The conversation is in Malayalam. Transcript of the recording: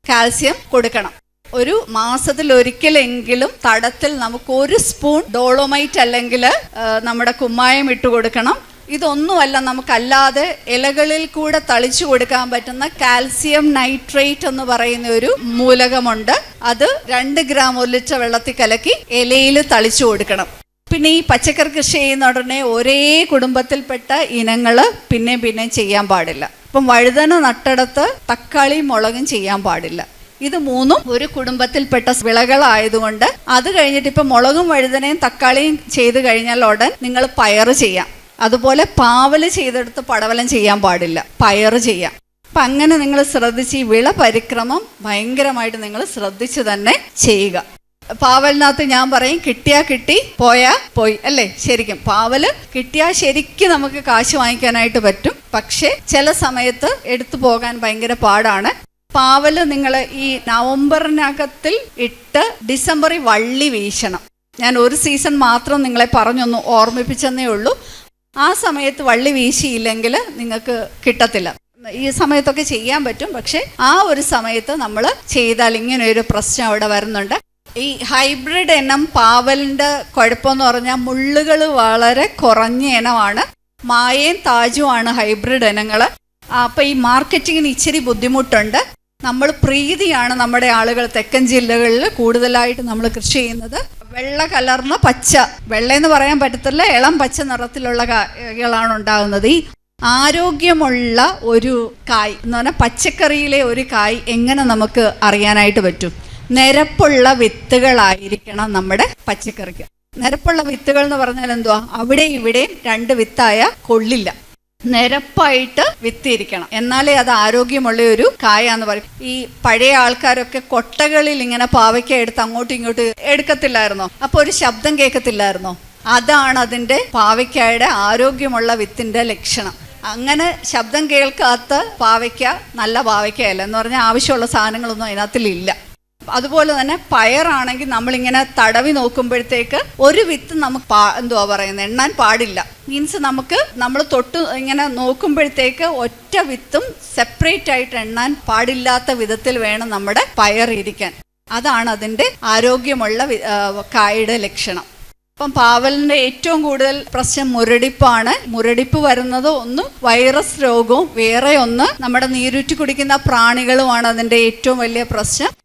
കാൽസ്യം കൊടുക്കണം ഒരു മാസത്തിൽ ഒരിക്കലെങ്കിലും തടത്തിൽ നമുക്ക് ഒരു സ്പൂൺ ഡോളോമൈറ്റ് അല്ലെങ്കിൽ നമ്മുടെ കുമ്മായം ഇട്ട് കൊടുക്കണം ഇതൊന്നുമല്ല നമുക്കല്ലാതെ ഇലകളിൽ കൂടെ തളിച്ചു കൊടുക്കാൻ പറ്റുന്ന കാൽസ്യം നൈട്രേറ്റ് എന്ന് പറയുന്ന ഒരു മൂലകമുണ്ട് അത് രണ്ട് ഗ്രാം ഒരു ലിറ്റർ വെള്ളത്തിൽ കലക്കി ഇലയിൽ തളിച്ചു കൊടുക്കണം പിന്നെ ഈ പച്ചക്കറി കൃഷി ചെയ്യുന്ന ഉടനെ ഒരേ കുടുംബത്തിൽപ്പെട്ട ഇനങ്ങൾ പിന്നെ പിന്നെ ചെയ്യാൻ പാടില്ല ഇപ്പം വഴുതന നട്ടിടത്ത് തക്കാളിയും മുളകും ചെയ്യാൻ പാടില്ല ഇത് മൂന്നും ഒരു കുടുംബത്തിൽപ്പെട്ട വിളകളായതുകൊണ്ട് അത് കഴിഞ്ഞിട്ട് ഇപ്പം മുളകും വഴുതനയും തക്കാളിയും ചെയ്ത് കഴിഞ്ഞാൽ ഉടൻ നിങ്ങൾ പയറ് ചെയ്യാം അതുപോലെ പാവല് ചെയ്തെടുത്ത് പടവലം ചെയ്യാൻ പാടില്ല പയറ് ചെയ്യാം അപ്പം അങ്ങനെ നിങ്ങൾ ശ്രദ്ധിച്ച് ഈ വിള പരിക്രമം ഭയങ്കരമായിട്ട് നിങ്ങൾ ശ്രദ്ധിച്ച് തന്നെ ചെയ്യുക പാവലിനകത്ത് ഞാൻ പറയും കിട്ടിയാ കിട്ടി പോയാ പോയി അല്ലേ ശരിക്കും പാവല് കിട്ടിയാൽ ശരിക്കും നമുക്ക് കാശ് വാങ്ങിക്കാനായിട്ട് പറ്റും പക്ഷേ ചില സമയത്ത് എടുത്തു പോകാൻ ഭയങ്കര പാടാണ് പാവല് നിങ്ങൾ ഈ നവംബറിനകത്തിൽ ഇട്ട് ഡിസംബറിൽ വള്ളി വീശണം ഞാൻ ഒരു സീസൺ മാത്രം നിങ്ങളെ പറഞ്ഞൊന്ന് ഓർമ്മിപ്പിച്ചെന്നേ ഉള്ളൂ ആ സമയത്ത് വള്ളി വീശിയില്ലെങ്കിൽ നിങ്ങൾക്ക് കിട്ടത്തില്ല ഈ സമയത്തൊക്കെ ചെയ്യാൻ പറ്റും പക്ഷെ ആ ഒരു സമയത്ത് നമ്മൾ ചെയ്താൽ ഇങ്ങനെ ഒരു പ്രശ്നം അവിടെ വരുന്നുണ്ട് ഈ ഹൈബ്രിഡ് ഇനം പാവലിൻ്റെ കുഴപ്പമെന്ന് പറഞ്ഞാൽ മുള്ളുകൾ വളരെ കുറഞ്ഞ ഇനമാണ് മായയും താജുമാണ് ഹൈബ്രിഡ് ഇനങ്ങൾ അപ്പോൾ ഈ മാർക്കറ്റിങ്ങിന് ഇച്ചിരി ബുദ്ധിമുട്ടുണ്ട് നമ്മൾ പ്രീതിയാണ് നമ്മുടെ ആളുകൾ തെക്കൻ ജില്ലകളിൽ കൂടുതലായിട്ട് നമ്മൾ കൃഷി ചെയ്യുന്നത് വെള്ള കലർന്ന പച്ച വെള്ള എന്ന് പറയാൻ പറ്റത്തില്ല ഇളം പച്ച നിറത്തിലുള്ള കായ്കളാണ് ഉണ്ടാകുന്നത് ഈ ആരോഗ്യമുള്ള ഒരു കായ് എന്ന് പറഞ്ഞാൽ പച്ചക്കറിയിലെ ഒരു കായ് എങ്ങനെ നമുക്ക് അറിയാനായിട്ട് പറ്റും നിരപ്പുള്ള വിത്തുകളായിരിക്കണം നമ്മുടെ പച്ചക്കറിക്ക് നിരപ്പുള്ള വിത്തുകൾ എന്ന് പറഞ്ഞാൽ എന്തുവാ അവിടെ ഇവിടെയും രണ്ട് വിത്തായ കൊള്ളില്ല നിരപ്പായിട്ട് വിത്തിരിക്കണം എന്നാലേ അത് ആരോഗ്യമുള്ള ഒരു കായാന്ന് പറയും ഈ പഴയ ആൾക്കാരൊക്കെ കൊട്ടകളിൽ ഇങ്ങനെ പാവയ്ക്ക എടുത്ത് അങ്ങോട്ടും ഇങ്ങോട്ടും എടുക്കത്തില്ലായിരുന്നോ അപ്പോൾ ഒരു ശബ്ദം കേൾക്കത്തില്ലായിരുന്നോ അതാണ് അതിൻ്റെ പാവയ്ക്കായുടെ ആരോഗ്യമുള്ള വിത്തിൻ്റെ ലക്ഷണം അങ്ങനെ ശബ്ദം കേൾക്കാത്ത പാവയ്ക്ക നല്ല പാവയ്ക്കയല്ല എന്ന് പറഞ്ഞാൽ ആവശ്യമുള്ള സാധനങ്ങളൊന്നും അതിനകത്തിലില്ല അതുപോലെ തന്നെ പയറാണെങ്കിൽ നമ്മളിങ്ങനെ തടവി നോക്കുമ്പോഴത്തേക്ക് ഒരു വിത്ത് നമുക്ക് പാ എന്തുവാ പറയുന്നത് എണ്ണാൻ പാടില്ല മീൻസ് നമുക്ക് നമ്മൾ തൊട്ട് ഇങ്ങനെ നോക്കുമ്പോഴത്തേക്ക് ഒറ്റ വിത്തും സെപ്പറേറ്റ് ആയിട്ട് എണ്ണാൻ പാടില്ലാത്ത വിധത്തിൽ വേണം നമ്മുടെ പയർ ഇരിക്കാൻ അതാണ് അതിൻ്റെ ആരോഗ്യമുള്ള കായുടെ ലക്ഷണം ഇപ്പം പാവലിൻ്റെ ഏറ്റവും കൂടുതൽ പ്രശ്നം മുരടിപ്പാണ് മുരടിപ്പ് വരുന്നത് ഒന്ന് വൈറസ് രോഗവും വേറെ ഒന്ന് നമ്മുടെ നീരുറ്റി കുടിക്കുന്ന പ്രാണികളുമാണ് അതിൻ്റെ ഏറ്റവും വലിയ പ്രശ്നം